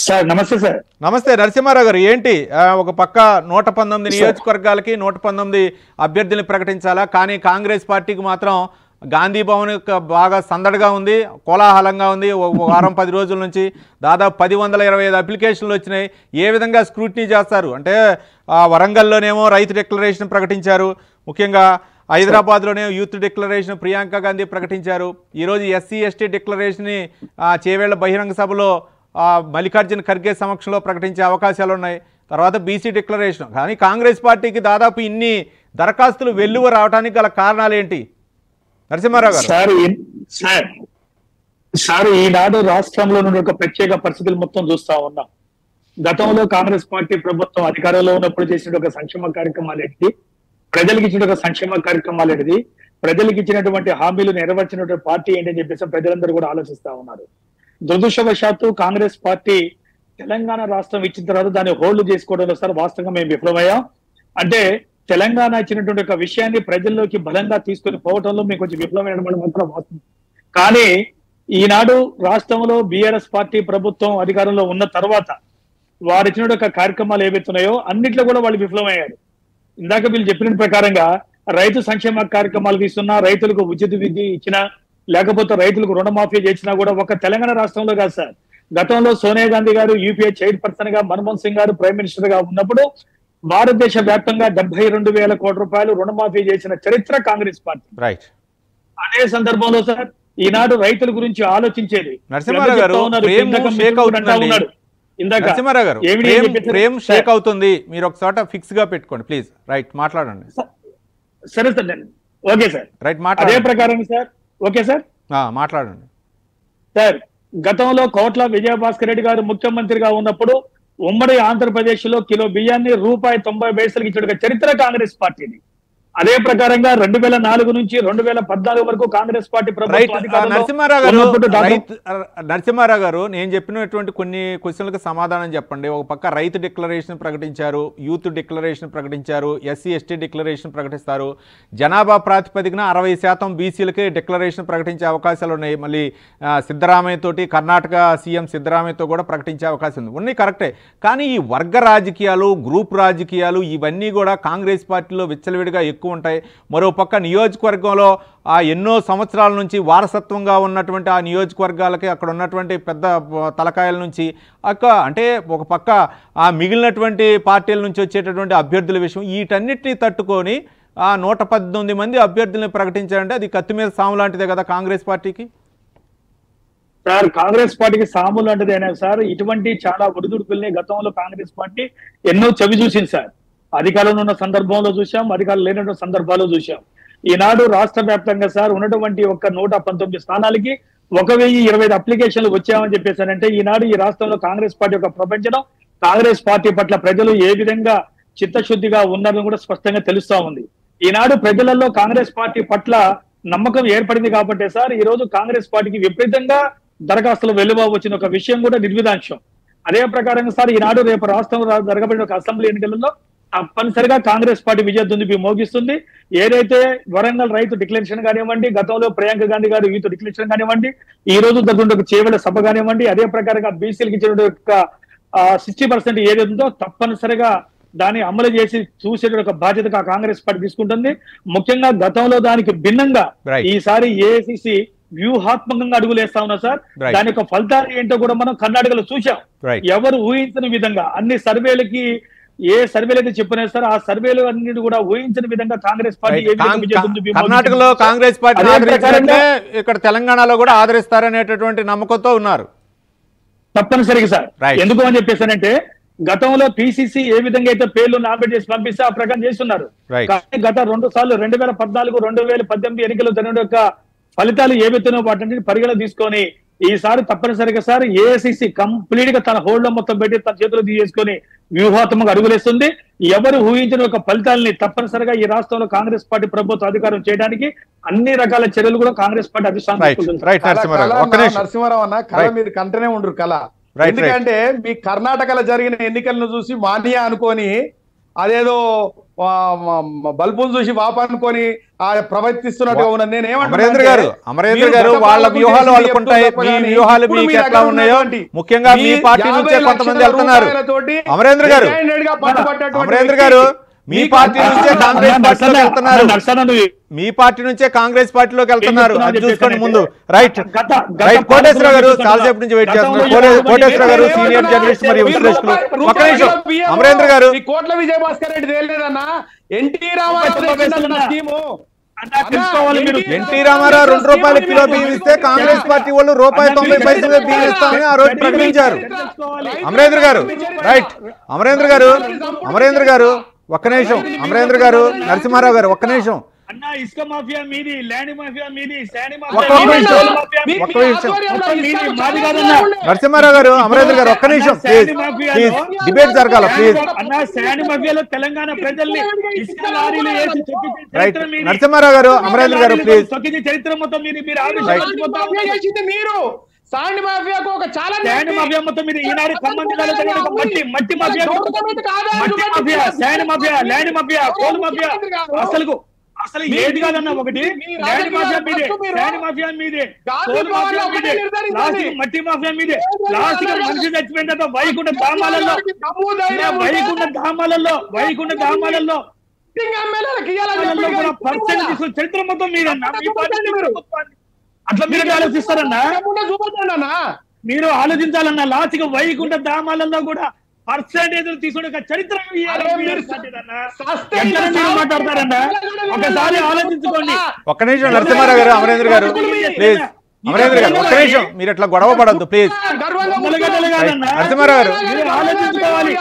Sir నమస్తే sir నమస్తే నరసింహారావు గారు ఏంటి ఆ, ఒక పక్క నూట పంతొమ్మిది నియోజకవర్గాలకి నూట పంతొమ్మిది అభ్యర్థుల్ని ప్రకటించాలా కానీ కాంగ్రెస్ పార్టీకి మాత్రం గాంధీ భవన్ యొక్క బాగా సందడిగా ఉంది కోలాహలంగా ఉంది ఓ ఓ వారం పది రోజుల నుంచి దాదాపు పది వందల ఇరవై ఐదు అప్లికేషన్లు వచ్చినాయి ఏ విధంగా స్క్రూటినీ చేస్తారు అంటే ఆ, వరంగల్లోనేమో రైతు డిక్లరేషన్ ప్రకటించారు ముఖ్యంగా హైదరాబాద్లోనే యూత్ డిక్లరేషన్ ప్రియాంక గాంధీ ప్రకటించారు ఈరోజు ఎస్సీ ఎస్టీ డిక్లరేషన్ని ఆ, చేవేళ్ల బహిరంగ సభలో ఆ, మల్లికార్జున ఖర్గే సమక్షంలో ప్రకటించే అవకాశాలు ఉన్నాయి తర్వాత బీసీ డిక్లరేషన్ కానీ కాంగ్రెస్ పార్టీకి దాదాపు ఇన్ని దరఖాస్తులు వెల్లువ రావడానికి గల కారణాలు ఏంటి నరసింహారావు గారు సార్ ఈ- సార్ సార్ ఈనాడు రాష్ట్రంలో నుండి ఒక ప్రత్యేక పరిస్థితులు మొత్తం చూస్తా ఉన్నాం గతంలో కాంగ్రెస్ పార్టీ ప్రభుత్వం అధికారంలో ఉన్నప్పుడు చేసిన ఒక సంక్షేమ కార్యక్రమాలు ఏంటి ప్రజలకు ఇచ్చిన ఒక సంక్షేమ కార్యక్రమాలు ఏంటిది ప్రజలకు ఇచ్చినటువంటి హామీలు నెరవేర్చినటువంటి పార్టీ ఏంటి అని చెప్పేసి ప్రజలందరూ కూడా ఆలోచిస్తా ఉన్నారు దురదృష్టవశాత్తు కాంగ్రెస్ పార్టీ తెలంగాణ రాష్ట్రం ఇచ్చిన తర్వాత దాన్ని హోల్డ్ చేసుకోవడంలో సార్ వాస్తవంగా మేము విఫలమయ్యాం అంటే తెలంగాణ ఇచ్చినటువంటి ఒక విషయాన్ని ప్రజల్లోకి బలంగా తీసుకొని పోవటంలో మేము కొంచెం విఫలమైన మాత్రం వాస్తవం కానీ ఈనాడు రాష్ట్రంలో బీఆర్ఎస్ పార్టీ ప్రభుత్వం అధికారంలో ఉన్న తర్వాత వారు ఇచ్చిన ఒక కార్యక్రమాలు ఏవైతున్నాయో అన్నిట్లో కూడా వాళ్ళు విఫలమయ్యారు ఇందాక వీళ్ళు చెప్పిన ప్రకారంగా రైతు సంక్షేమ కార్యక్రమాలు తీస్తున్నా రైతులకు ఉచిత విద్య ఇచ్చినా లేకపోతే రైతులకు రుణమాఫీ చేసినా కూడా ఒక తెలంగాణ రాష్ట్రంలో కాదు సార్ గతంలో సోనియా గాంధీ గారు యూపీఏ చైర్పర్సన్ గా మన్మోహన్ సింగ్ గారు ప్రైమ్ మినిస్టర్ గా ఉన్నప్పుడు భారతదేశ వ్యాప్తంగా డెబ్బై రెండు వేల కోట్ల రూపాయలు రుణమాఫీ చేసిన చరిత్ర కాంగ్రెస్ పార్టీ రైట్ అదే సందర్భంలో సార్ ఈనాడు రైతుల గురించి ఆలోచించేది నరసింహారావు గారు, చెప్తా ఉన్నారు, ప్రేమ్ ఇందాక షేక్ మిత్రుడు అంటా అవుతుందండి. ఉన్నాడు. ఇందాక నరసింహారావు గారు ఏమిటి ప్రేమ్ అని చెప్పేసి- ప్రేమ్ సార్, షేక్ అవుతుంది మీరు ఒక చోట ఫిక్స్ గా పెట్టుకోండి ప్లీజ్ రైట్ మాట్లాడండి సరే సార్ నేను- ఓకే సార్ రైట్ అదే మాట్లాడండి ప్రకారం సార్ ఓకే సార్ ఆ, మాట్లాడండి సార్ గతంలో కోట్ల విజయభాస్కర్ రెడ్డి గారు ముఖ్యమంత్రిగా ఉన్నప్పుడు ఉమ్మడి ఆంధ్రప్రదేశ్ లో కిలో బియ్యాన్ని రూపాయి తొంభై పైసలకి ఇచ్చిన చరిత్ర కాంగ్రెస్ పార్టీది అదే ప్రకారంగా రెండు వేల నాలుగు నుంచి రెండు వేల పద్నాలుగు వరకు కాంగ్రెస్ పార్టీ రైట్ ప్రభుత్వం ఆ, అధికారంలో నరసింహారావు గారు ఉన్నప్పుడు దాదాపు- రైతు ఆ, నరసింహారావు గారు నేను చెప్పినటువంటి కొన్ని క్వశ్చన్లకు సమాధానం చెప్పండి ఒక పక్క రైతు డిక్లరేషన్ ప్రకటించారు యూత్ డిక్లరేషన్ ప్రకటించారు ఎస్సీ ఎస్టీ డిక్లరేషన్ ప్రకటిస్తారు జనాభా ప్రాతిపదికన అరవై శాతం బీసీలకి డిక్లరేషన్ ప్రకటించే అవకాశాలు ఉన్నాయి మళ్ళీ ఆ, సిద్ధరామయ్య తోటి కర్ణాటక సీఎం సిద్ధరామయ్యతో కూడా ప్రకటించే అవకాశం ఉంది ఉన్నాయి కరెక్టే కానీ ఈ వర్గ రాజకీయాలు గ్రూప్ రాజకీయాలు ఇవన్నీ కూడా కాంగ్రెస్ పార్టీలో విచ్చలవిడిగా ఎక్కువ ఉంటాయి మరో పక్క నియోజకవర్గంలో ఆ ఎన్నో సంవత్సరాల నుంచి వారసత్వంగా ఉన్నటువంటి ఆ నియోజకవర్గాలకి అక్కడ ఉన్నటువంటి పెద్ద ఆ, తలకాయల నుంచి అక్క అంటే ఒక పక్క ఆ మిగిలినటువంటి పార్టీల నుంచి వచ్చేటటువంటి అభ్యర్థుల విషయం వీటన్నిటిని తట్టుకొని ఆ నూట పద్దెనిమిది మంది అభ్యర్థుల్ని ప్రకటించారంటే అది కత్తి మీద సాము లాంటిదే కదా కాంగ్రెస్ పార్టీకి సార్ కాంగ్రెస్ పార్టీకి సాములు లాంటిది అయినా సార్ ఇటువంటి చాలా ఒడిదుడుకుల్ని గతంలో కాంగ్రెస్ పార్టీ ఎన్నో చవి చూసింది సార్ అధికారంలో ఉన్న సందర్భంలో చూసాం అధికారం లేనటువంటి సందర్భాలు చూసాం ఈనాడు రాష్ట్ర వ్యాప్తంగా సార్ ఉన్నటువంటి ఒక నూట పంతొమ్మిది స్థానాలకి ఒక వెయ్యి ఇరవై ఐదు అప్లికేషన్లు వచ్చామని చెప్పేసానంటే ఈనాడు ఈ రాష్ట్రంలో కాంగ్రెస్ పార్టీ యొక్క ప్రపంచం కాంగ్రెస్ పార్టీ పట్ల ప్రజలు ఏ విధంగా చిత్తశుద్ధిగా ఉన్నారని కూడా స్పష్టంగా తెలుస్తా ఉంది ఈనాడు ప్రజలలో కాంగ్రెస్ పార్టీ పట్ల నమ్మకం ఏర్పడింది కాబట్టి సార్ ఈ రోజు కాంగ్రెస్ పార్టీకి విపరీతంగా దరఖాస్తులు వెలువ వచ్చిన ఒక విషయం కూడా నిర్విధాంశం అదే ప్రకారంగా సార్ ఈనాడు రేపు రాష్ట్రంలో రా- జరగబడిన ఒక అసెంబ్లీ ఎన్నికలలో తప్పనిసరిగా కాంగ్రెస్ పార్టీ విజయదుందుబి మోగిస్తుంది ఏదైతే వరంగల్ రైతు డిక్లరేషన్ కానివ్వండి గతంలో ప్రియాంక గాంధీ గారు యూత్ డిక్లరేషన్ కానివ్వండి ఈ రోజు జరుగుతున్న ఒక చేవల సభ కానివ్వండి అదే ప్రకారంగా బీసీలకు ఇచ్చిన ఒక సిక్స్టీ పర్సెంట్ ఏది ఉందో తప్పనిసరిగా దాన్ని అమలు చేసి చూసే ఒక బాధ్యత ఆ కాంగ్రెస్ పార్టీ తీసుకుంటుంది ముఖ్యంగా గతంలో దానికి భిన్నంగా Right. ఈసారి ఏఐసిసి వ్యూహాత్మకంగా అడుగులేస్తా ఉన్నా సార్ Right. దాని యొక్క ఫలితాలు ఏంటో కూడా మనం కర్ణాటకలో చూసాం రైట్ ఎవరు ఊహించని విధంగా అన్ని సర్వేలకి ఏ సర్వేలు అయితే చెప్పినా సార్ ఆ సర్వేలు అన్నిటి కూడా ఊహించని విధంగా కాంగ్రెస్ పార్టీ ఏ విధంగా విజయదుందు బి కర్ణాటకలో మోగించిందో కాంగ్రెస్ పార్టీ అదే ఆదరించినట్లే ప్రకారంగా- ఇక్కడ తెలంగాణలో కూడా ఆదరిస్తారనేటటువంటి నమ్మకంతో ఉన్నారు తప్పనిసరిగా సార్ Right. ఎందుకు అని చెప్పేసానంటే గతంలో పిసిసి ఏ విధంగా అయితే పేర్లు నామినేట్ చేసి పంపిస్తే ఆ ప్రకారం చేస్తున్నారు Right. కానీ గత రెండు సార్లు రెండు వేల పద్నాలుగు రెండు వేల పద్దెనిమిది ఎన్నికలు జరిగిన యొక్క ఫలితాలు ఏవైతున్నాయో వాటిని పరిగణ తీసుకొని ఈసారి తప్పనిసరిగా సార్ ఏఐసిసి కంప్లీట్ గా తన హోల్డ్ లో మొత్తం పెట్టి తన చేతులు తీసుకొని వ్యూహాత్మకంగా అడుగులేస్తుంది ఎవరు ఊహించిన ఒక ఫలితాలని తప్పనిసరిగా ఈ రాష్ట్రంలో కాంగ్రెస్ పార్టీ ప్రభుత్వం అధికారం చేయడానికి అన్ని రకాల చర్యలు కూడా కాంగ్రెస్ పార్టీ అధిష్టానం రైట్ తీసుకుంటుంది. రైట్ కళ- నరసింహారావు కళ ఒక్క అన్న, నిమిషం నరసింహారావు అన్న కళ Right. మీరు కంటనే ఉండరు కళ Right, ఎందుకంటే మీ కర్ణాటకలో జరిగిన ఎన్నికలను చూసి మానియా అనుకొని అదేదో ఆ, మ- మ- బల్బులు చూసి వాప అనుకొని ఆ ప్రవర్తిస్తున్నట్టుగా ఉన్నది నేను ఏమంటున్నా అమరేంద్ర అంటే, గారు అమరేంద్ర మీరు గారు గత వాళ్ళ పాలకులు వ్యూహాలు చేసింది వాళ్ళకుంటాయి చెప్తూ తప్ప మీ కానీ వ్యూహాలు ఇప్పుడు మీకు మీ ఎట్లా దగ్గర ఉన్నాయో ఉన్నటువంటి ముఖ్యంగా మీ మీ పార్టీ యాభై నుంచే కొంతమంది లక్షల వెళ్తున్నారు రూపాయలతోటి అమరేంద్ర గారు red-handed-గా పట్టుబట్టేటువంటి అమరేంద్ర వ్యక్తి గారు మీ మీకు పార్టీ అంత- నుంచే కాంగ్రెస్ అన్న, పార్టీలోకి నరసన్న, వెళ్తున్నారు అన్న, నరసన్న నువ్వు మీ పార్టీ నుంచే కాంగ్రెస్ పార్టీలోకి వెళ్తున్నారు చెప్తున్నా అది చెప్పేసి చూసుకోండి అయితే. ముందు రైట్ గత- గత రైట్ కోటేశ్వర గారు పాలకులు చాలాసేపు నుంచి వెయిట్ గతంలో చేస్తున్నారు ఎవరు కోటే- కోటేశ్వర గారు మీరు సీనియర్ ఏమంటున్నారు? జర్నలిస్ట్ మరియు మీరు విశ్లేషకులు రూపాయి- ఒక్క నిమిషం రూపాయల బియ్యం అమరేంద్ర గారు ఈ కోట్ల విజయభాస్కర్ రెడ్డి తేలేదన్నా ఎన్టీ రామారావు రూపాయి తెచ్చిందన్న తొంభై స్కీము అన్న, తెలుసుకోవాలి మీరు ఎన్టీ రామారావు రెండు రూపాయల కిలో బియ్యం ఇస్తే కాంగ్రెస్ పార్టీ వాళ్ళు రూపాయి తొంభై పైసలు బియ్యం ఇస్తామని ఆ రోజు ప్రకటించారు అమరేంద్ర గారు రైట్ అమరేంద్ర గారు అమరేంద్ర గారు ఒక్క నిమిషం అమరేంద్ర గారు నరసింహారావు గారు ఒక్క నిమిషం అన్న ఇసుక మాఫియా మీది ల్యాండ్ మాఫియా మీది శాండ్ ఒక్క మాఫియా మీది, నిమిషం. కోల్ మాఫియా మీ- ఒక్క మీ నిమిషం. ఆధ్వర్యంలో మొత్తం మీది, ఇసుక మాది చాలా కాదన్నా. ఉండే. నరసింహారావు గారు అమరేంద్ర గారు ఒక్క నిమిషం ప్లీజ్ ప్లీజ్ డిబేట్ జరగాల ప్లీజ్ అన్న శాండ్ మాఫియాలో తెలంగాణ ప్రజల్ని ఇసుక లారీలు వేసి తొక్కించిన రైట్ చరిత్ర మీది. నరసింహారావు గారు అమరేంద్ర గారు ప్లీజ్ తొక్కించిన చరిత్ర మొత్తం మీది మీరు ఆవేశం రైట్. మర్చిపోతా మాఫియా ఉన్నారు. చేసింది మీరు సాండ్ మాఫియాకు ఒక చాలా శాండ్ మాఫియా మొత్తం మీది ఈనాడు ఖమ్మం జిల్లాలో జరిగిన ఒక మట్టి మట్టి మాఫియా మట్టి mafia sand mafia land mafia coal mafia అసలు అసలు ఏది కాదన్న ఒకటి ల్యాండ్ మాఫియా మీదే ల్యాండ్ మాఫియా మీదే కోల్ మాఫియా మీదే లాస్ట్ మట్టి మాఫియా మీదే లాస్ట్ మనిషి చచ్చిపోయిన తర్వాత వైకుంఠ ధామాలలో ఇలా వైకుంఠ ధామాలలో వైకుంఠ ధామాలలో ధామాలలో కూడా పర్సెంట్ తీసుకున్న చరిత్ర మొత్తం మీదన్న మీ పార్టీ ప్రభుత్వాన్ని. అట్లా మీరు ఆలోచిస్తారన్నా చూపండి మీరు ఆలోచించాలన్న లాస్ట్గా వైకుంఠ ధామాలలో కూడా పర్సెంటేజ్ తీసుకునే ఒక చరిత్ర ఈ అరే ఆర్ఎస్పీ మీరు పార్టీదన్న. సస్తే ఎట్లా ఇంకా మీరు సావు- మాట్లాడతారన్న ఒకసారి ఆలోచించుకోండి ఒక్క నిమిషం నరసింహారావు గారు అమరేంద్ర గారు ప్లీజ్ అమరేంద్ర గారు ఒక్క నిమిషం మీరు ఇట్లా గొడవ పడద్దు ప్లీజ్ గర్వంగా మొదలుగడ్డలు కాదన్న. నరసింహారావు గారు. మీరు ఆలోచించుకోవాలి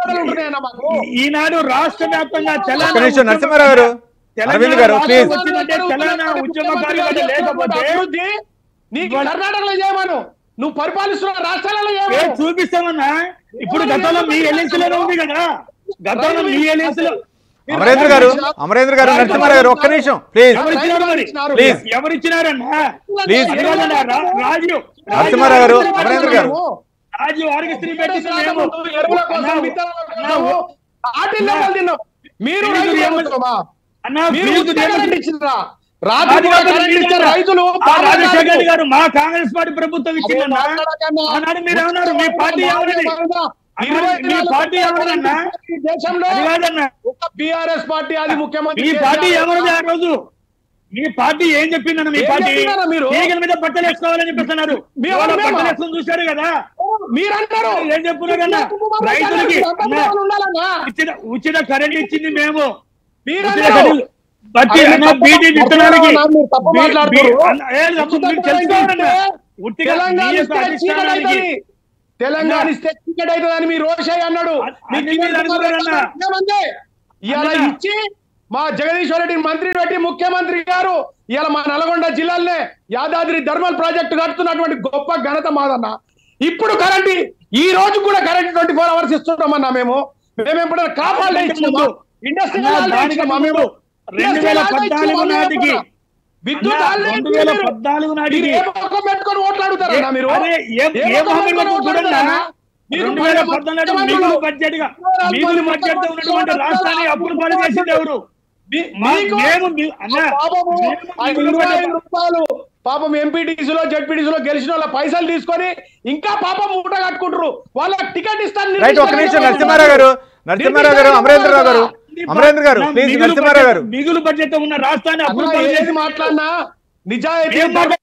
ఈ- ఈనాడు రాష్ట్ర వ్యాప్తంగా తెలంగాణ ఒక్క నిమిషం నరసింహారావు గారు అరవింద్ గారు ప్లీజ్ వచ్చిందంటే తెలంగాణ ఉద్యమకారులు కదా లేకపోతే అభివృద్ధి నీకు కర్ణాటకలో చేయమను నువ్వు పరిపాలిస్తున్న రాష్ట్రాలలో ఏ చేయమను చూపిస్తామన్నా ఇప్పుడు గతంలో మీ ఎల్ఎన్సీలోనే ఉంది కదా గతంలో మీ ఎల్ఎన్సీలో అమరేంద్ర గారు అమరేంద్ర గారు నరసింహారావు గారు ఒక్క నిమిషం ప్లీజ్ ఎవరిచ్చినారు మరి ప్లీజ్ ఎవరిచ్చినారన్నా ప్లీజ్ అది కాదన్నా, రా- రాజు నరసింహారావు గారు అమరేంద్ర గారు రాజు ఆరోగ్యశ్రీ పెట్టింది మేము ఎరువుల కోసం అన్నా, విత్తనాల అన్నా, కోసం ఆటిల్ లెక్కలు తిన్నాం మీరు మీరు రైతు ఏమని- ప్రభుత్వమా? అన్నా, మీరు మీకు ఉచిత దేనికి- కరెంట్ ఇచ్చిండ్రా? రాత్రి అది కూడా కాదు, కరెంట్ మీరు ఇచ్చిన అన్నారు. రైతులు ఆ పాపం రాజశేఖర్ కాదు. గారు మా కాంగ్రెస్ పార్టీ ప్రభుత్వం అదే ఇచ్చిందన్నా మాట్లాడకన్నా. ఆనాడు మీరు ఏమన్నారు మీ పార్టీ ఎవరిది ఇరవై మీ నాలుగు పార్టీ ఎవరిదన్నా ఈ దేశంలో అది కాదన్నా ఒక బీఆర్ఎస్ పార్టీ అది ముఖ్యమంత్రి మీ పార్టీ కేసీఆర్ ఎవరిది ఆ రోజు మీ పార్టీ ఏం చెప్పిందన్న మీ ఏం పార్టీ చెప్పినారా మీరు? ఈగల మీద బట్టలు వేసుకోవాలని చెప్పిస్తున్నారు మీ ఇవాళ ఎవరు బట్టలు మేమా? వేసుకొని చూశారు కదా మీరు అంటారు ఏం చెప్పున్నారన్నా రైతులకి అన్నా, ఉచిత ఉచిత కరెంట్ ఇచ్చింది మేము మీరు ఉచిత అన్నారు. కరెంట్ బట్టి అది అన్న తప్పు బీటీ విత్తనాలకి మాట్లాడుతున్నారు, మీరు తప్పు బీ- మాట్లాడుతున్నారు. బీ- అన్న, ఏ తప్పు ఉచిత మీరు కరెంట్ తెలుసుకోవాలన్నా ఇస్తే ఉట్టిగా తెలంగాణ మీ యొక్క ఇస్తే చీకటి అధిష్టానానికి అవుతుంది. తెలంగాణ ఇస్తే చీకటి అవుతుందని మీ రోషయ్య అన్నాడు అది- అది మీరు అనుకున్నారన్నా. ముఖ్యమంత్రి ఇవాళ అన్నా. ఇచ్చి మా జగదీశ్వర్ రెడ్డి మంత్రి పెట్టి ముఖ్యమంత్రి గారు ఇవాళ మా నల్గొండ జిల్లాలోనే యాదాద్రి థర్మల్ ప్రాజెక్టు కడుతున్నటువంటి గొప్ప ఘనత మాదన్న ఇప్పుడు కరెంట్ ఈ రోజు కూడా కరెంట్ ట్వంటీ ఫోర్ అవర్స్ ఇస్తుంటామన్నా మేము మేము ఎప్పుడైనా కాపాడే ఇచ్చినామా ఇండస్ట్రీ అన్నా, దానికంటే ముందు రెండు వేల పద్నాలుగు నాటికి విద్యుత్ అన్నా, ఆన్లైన్ రెండు వేల మీరు- పద్నాలుగు నాటికి మీరు ఏ పక్కన పెట్టుకొని ఓట్లు అడుగుతారన్నా మీరు అరే, ఏ- ఏ ఏ పక్కన మొహం పెట్టుకొని పెట్టుకొని ఓట్లు చూడండి అడుగుతారన్నా? అన్నా. మీరు రెండు వేల పది పద్నాలుగు మంది మిగులు మంత్రులు, బడ్జెట్ గా పది మిగులు మంది బడ్జెట్ తో మంత్రులు ఉన్నటువంటి రాష్ట్రాన్ని అప్పులు పాలు చేసింది ఎవరు మీ- మా- మీకు మేము మీ- అన్నా, పాపము మేము ఐదు మిగులు రూపాయలు, బడ్జెట్ ఐదు రూపాయలు పాపం ఎంపీటీసీలో జడ్పీటీసీలో గెలిచిన వాళ్ళ పైసలు తీసుకొని ఇంకా పాపం మూట కట్టుకుంటారు వాళ్ళకి టికెట్ ఇస్తాను రైట్ ఒక్క నిమిషం నరసింహారావు గారు నరసింహారావు గారు అమరేంద్రరావు గారు అమరేంద్ర గారు నా ప్లీజ్ మిగులు నరసింహారావు గారు బడ్జెట్- మిగులు బడ్జెట్ తో ఉన్న రాష్ట్రాన్ని అప్పులు అన్నా పాలు ఏది చేసి మాట్లాడినా నిజాయితీ ఏం మాట్లాడినా